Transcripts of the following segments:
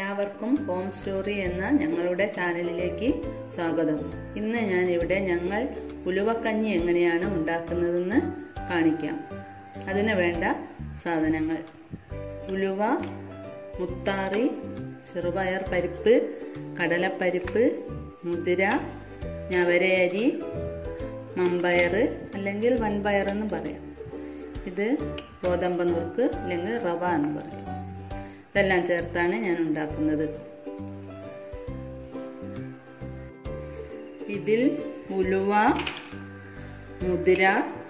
എല്ലാവർക്കും home story എന്ന ഞങ്ങളുടെ ചാനലിലേക്ക് സ്വാഗതം ഇന്ന് ഞാൻ ഇവിടെ ഞങ്ങൾ ഉലുവക്കഞ്ഞി എങ്ങനെയാണ് ഉണ്ടാക്കുന്നതെന്ന് കാണിക്കാം അതിന് വേണ്ട സാധനങ്ങൾ ഉലുവ മുത്താറി ചെറുപയർ പരിപ്പ് കടലപ്പരിപ്പ് മുതിര ഞവരയരി മമ്പയർ അല്ലെങ്കിൽ വൻപയർ എന്ന് പറയാം ഇത് ഗോതമ്പ് നുറുക്ക് അല്ലെങ്കിൽ റവ എന്ന് പറയും ഇതെല്ലാം ചേർത്താണ് ഞാൻ ഉണ്ടാക്കുന്നത് ഇതിൽ ഉലുവ മുതിര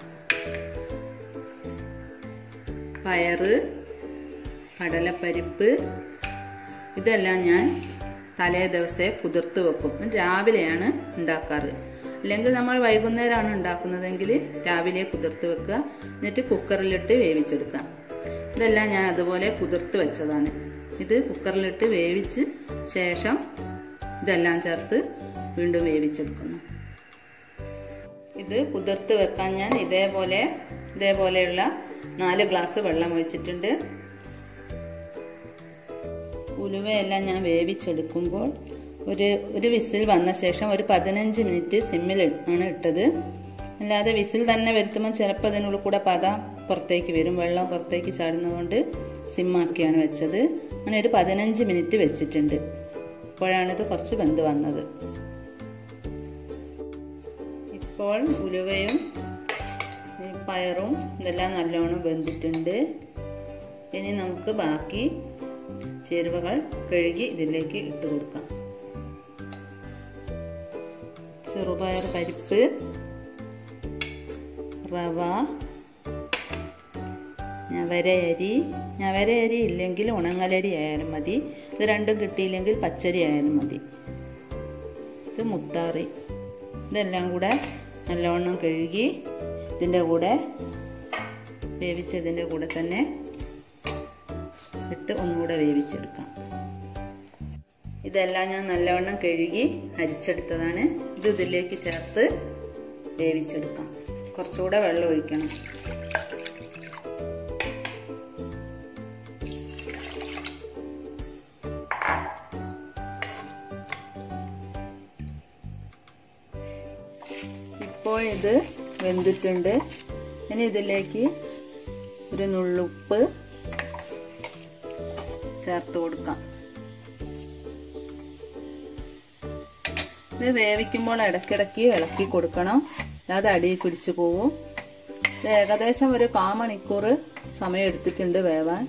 പയറ് കടലപ്പരിപ്പ് ഇതെല്ലാം ഞാൻ തലേ ദിവസേ കുതിർത്ത് വെക്കും രാവിലെയാണ് ഉണ്ടാക്കാറ് അല്ലെങ്കിൽ നമ്മൾ വൈകുന്നേരമാണ് ഉണ്ടാക്കുന്നതെങ്കിൽ രാവിലെ കുതിർത്ത് വെക്കുക എന്നിട്ട് കുക്കറിലിട്ട് വേവിച്ചെടുക്കാം ഇതെല്ലാം ഞാൻ അതുപോലെ കുതിർത്ത് വെച്ചതാണ് ഇത് കുക്കറിലിട്ട് വേവിച്ച് ശേഷം ഇതെല്ലാം ചേർത്ത് വീണ്ടും വേവിച്ചെടുക്കുന്നു ഇത് കുതിർത്ത് വെക്കാൻ ഞാൻ ഇതേപോലെ ഇതേപോലെയുള്ള നാല് ഗ്ലാസ് വെള്ളം ഒഴിച്ചിട്ടുണ്ട് ഉലുവയെല്ലാം ഞാൻ വേവിച്ചെടുക്കുമ്പോൾ ഒരു ഒരു വിസിൽ വന്ന ശേഷം ഒരു പതിനഞ്ച് മിനിറ്റ് സിമ്മിൽ ആണ് ഇട്ടത് അല്ലാതെ വിസിൽ തന്നെ വരുത്തുമ്പോൾ ചിലപ്പോൾ അതിനുള്ളിൽ കൂടെ പത പുറത്തേക്ക് വരും വെള്ളം പുറത്തേക്ക് ചാടുന്നതുകൊണ്ട് സിമ്മാക്കിയാണ് വെച്ചത് അങ്ങനെ ഒരു പതിനഞ്ച് മിനിറ്റ് വെച്ചിട്ടുണ്ട് ഇപ്പോഴാണിത് കുറച്ച് വെന്ത് വന്നത് ഇപ്പോൾ ഉലുവയും പയറും ഇതെല്ലാം നല്ലോണം വെന്തിട്ടുണ്ട് ഇനി നമുക്ക് ബാക്കി ചേരുവകൾ കഴുകി ഇതിലേക്ക് ഇട്ട് കൊടുക്കാം ചെറുപയർ പരിപ്പ് റവ ഞവരയരി ഞവരയരി ഇല്ലെങ്കിൽ ഉണങ്ങലരി ആയാലും മതി ഇത് രണ്ടും കിട്ടിയില്ലെങ്കിൽ പച്ചരി ആയാലും മതി ഇത് മുത്താറി ഇതെല്ലാം കൂടെ നല്ലവണ്ണം കഴുകി ഇതിൻ്റെ കൂടെ വേവിച്ചതിൻ്റെ കൂടെ തന്നെ ഇട്ട് ഒന്നുകൂടെ വേവിച്ചെടുക്കാം ഇതെല്ലാം ഞാൻ നല്ലവണ്ണം കഴുകി അരിച്ചെടുത്തതാണ് ഇത് ഇതിലേക്ക് ചേർത്ത് വേവിച്ചെടുക്കാം കുറച്ചുകൂടെ വെള്ളം ഒഴിക്കണം ഇപ്പോൾ ഇത് വെന്തിട്ടുണ്ട് ഇനി ഇതിലേക്ക് ഒരു നുള്ളുപ്പ് ചേർത്ത് കൊടുക്കാം ഇത് വേവിക്കുമ്പോൾ ഇടയ്ക്കിടയ്ക്ക് ഇളക്കി കൊടുക്കണം അല്ലാതെ അടിയിൽ പിടിച്ചു പോവും ഇത് ഏകദേശം ഒരു കാ മണിക്കൂർ സമയം എടുത്തിട്ടുണ്ട് വേവാൻ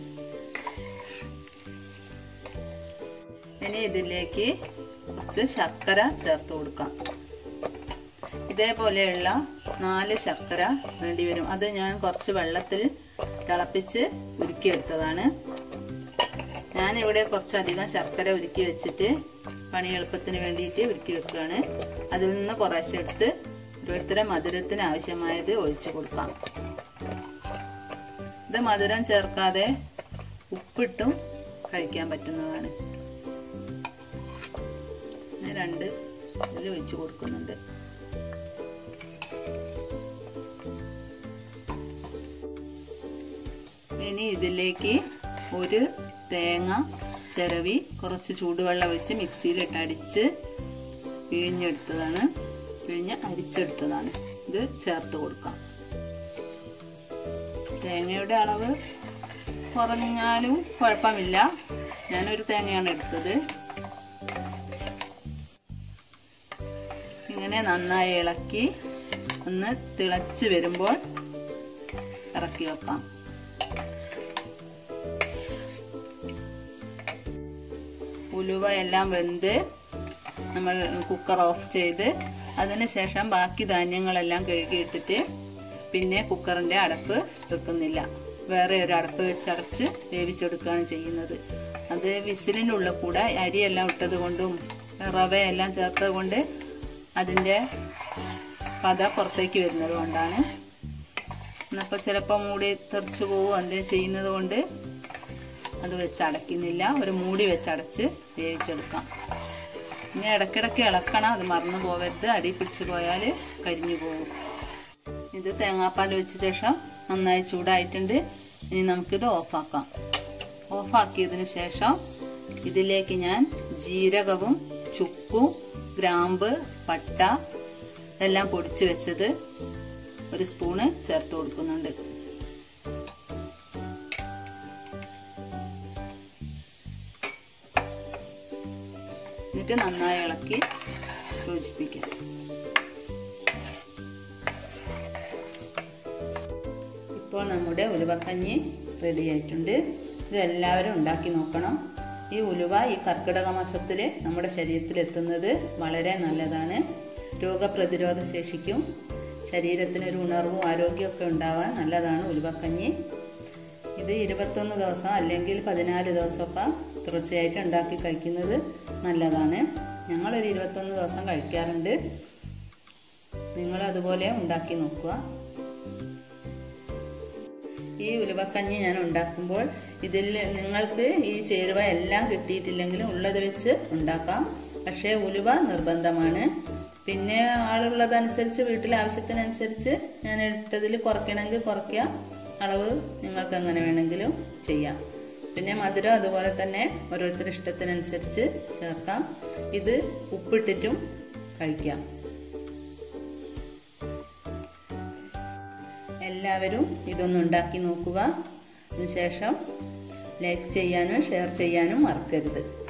ഇനി ഇതിലേക്ക് കുറച്ച് ശർക്കര ചേർത്ത് കൊടുക്കാം ഇതേപോലെയുള്ള നാല് ശർക്കര വേണ്ടി വരും അത് ഞാൻ കുറച്ച് വെള്ളത്തിൽ തിളപ്പിച്ച് ഉരുക്കിയെടുത്തതാണ് ഞാനിവിടെ കുറച്ചധികം ശർക്കര ഉരുക്കി വെച്ചിട്ട് പണി എളുപ്പത്തിന് വേണ്ടിയിട്ട് ഉരുക്കി വെക്കുകയാണ് അതിൽ നിന്ന് കുറേശ്ശെ എടുത്ത് ഓരോരുത്തരെ മധുരത്തിന് ആവശ്യമായത് ഒഴിച്ചു കൊടുക്കാം ഇത് മധുരം ചേർക്കാതെ ഉപ്പിട്ടും കഴിക്കാൻ പറ്റുന്നതാണ് രണ്ട് ഇതിൽ ഒഴിച്ചു കൊടുക്കുന്നുണ്ട് ഇനി ഇതിലേക്ക് ഒരു തേങ്ങ ചിരവി കുറച്ച് ചൂടുവെള്ളം ഒഴിച്ച് മിക്സിയിലിട്ട് അടിച്ച് പിഴിഞ്ഞെടുത്തതാണ് പിഴിഞ്ഞ് അരിച്ചെടുത്തതാണ് ഇത് ചേർത്ത് കൊടുക്കാം തേങ്ങയുടെ അളവ് കുറഞ്ഞാലും കുഴപ്പമില്ല ഞാനൊരു തേങ്ങയാണ് എടുത്തത് ഇങ്ങനെ നന്നായി ഇളക്കി ഒന്ന് തിളച്ച് വരുമ്പോൾ ഇറക്കി വെക്കാം ഉലുവ എല്ലാം വെന്ത് നമ്മൾ കുക്കർ ഓഫ് ചെയ്ത് അതിനുശേഷം ബാക്കി ധാന്യങ്ങളെല്ലാം കഴുകിയിട്ടിട്ട് പിന്നെ കുക്കറിൻ്റെ അടപ്പ് വെക്കുന്നില്ല വേറെ ഒരു അടപ്പ് വെച്ചടച്ച് വേവിച്ചെടുക്കുകയാണ് ചെയ്യുന്നത് അത് വിസിലിൻ്റെ ഉള്ളിൽ കൂടെ അരിയെല്ലാം ഇട്ടത് കൊണ്ടും റവയെല്ലാം ചേർത്തത് കൊണ്ട് അതിൻ്റെ പത പുറത്തേക്ക് വരുന്നത് കൊണ്ടാണ് എന്നപ്പോൾ ചിലപ്പോൾ മൂടി തെറിച്ചു പോവുക എന്തെങ്കിലും ചെയ്യുന്നത് കൊണ്ട് അത് വെച്ച് അടയ്ക്കുന്നില്ല ഒരു മൂടി വെച്ച് അടച്ച് വേവിച്ചെടുക്കാം ഇനി ഇടയ്ക്കിടയ്ക്ക് ഇളക്കണം അത് മറന്നു പോവരുത് അടി പിടിച്ചു പോയാൽ കരിഞ്ഞു പോകും ഇത് തേങ്ങാപ്പാൽ വെച്ച ശേഷം നന്നായി ചൂടായിട്ടുണ്ട് ഇനി നമുക്കിത് ഓഫാക്കാം ഓഫാക്കിയതിന് ശേഷം ഇതിലേക്ക് ഞാൻ ജീരകവും ചുക്കും ഗ്രാമ്പ് പട്ട എല്ലാം പൊടിച്ചു വെച്ചത് ഒരു സ്പൂണ് ചേർത്ത് കൊടുക്കുന്നുണ്ട് എന്നിട്ട് നന്നായി ഇളക്കി യോജിപ്പിക്കാം ഇപ്പോൾ നമ്മുടെ ഉലുവക്കഞ്ഞി റെഡി ആയിട്ടുണ്ട് ഇത് എല്ലാവരും ഉണ്ടാക്കി നോക്കണം ഈ ഉലുവ ഈ കർക്കിടക മാസത്തിൽ നമ്മുടെ ശരീരത്തിൽ എത്തുന്നത് വളരെ നല്ലതാണ് രോഗപ്രതിരോധ ശേഷിക്കും ശരീരത്തിനൊരു ഉണർവും ആരോഗ്യമൊക്കെ ഉണ്ടാവാൻ നല്ലതാണ് ഉലുവക്കഞ്ഞി ഇത് ഇരുപത്തൊന്ന് ദിവസം അല്ലെങ്കിൽ പതിനാല് ദിവസമൊക്കെ തുടർച്ചയായിട്ട് ഉണ്ടാക്കി കഴിക്കുന്നത് നല്ലതാണ് ഞങ്ങളൊരു ഇരുപത്തൊന്ന് ദിവസം കഴിക്കാറുണ്ട് നിങ്ങൾ അതുപോലെ ഉണ്ടാക്കി നോക്കുക ഈ ഉലുവക്കഞ്ഞി ഞാൻ ഉണ്ടാക്കുമ്പോൾ ഇതിൽ നിങ്ങൾക്ക് ഈ ചേരുവ എല്ലാം കിട്ടിയിട്ടില്ലെങ്കിലും ഉള്ളത് വെച്ച് ഉണ്ടാക്കാം പക്ഷേ ഉലുവ നിർബന്ധമാണ് പിന്നെ ആളുള്ളതനുസരിച്ച് വീട്ടിലെ ആവശ്യത്തിനനുസരിച്ച് ഞാൻ ഇട്ടതിൽ കുറയ്ക്കണമെങ്കിൽ കുറയ്ക്കുക അളവ് നിങ്ങൾക്ക് എങ്ങനെ വേണമെങ്കിലും ചെയ്യാം പിന്നെ മധുരം അതുപോലെ തന്നെ ഓരോരുത്തരുടെ ഇഷ്ടത്തിനനുസരിച്ച് ചേർക്കാം ഇത് ഉപ്പിട്ടിട്ടും കഴിക്കാം എല്ലാവരും ഇതൊന്ന് ഉണ്ടാക്കി നോക്കുക അതിനുശേഷം ലൈക്ക് ചെയ്യാനും ഷെയർ ചെയ്യാനും മറക്കരുത്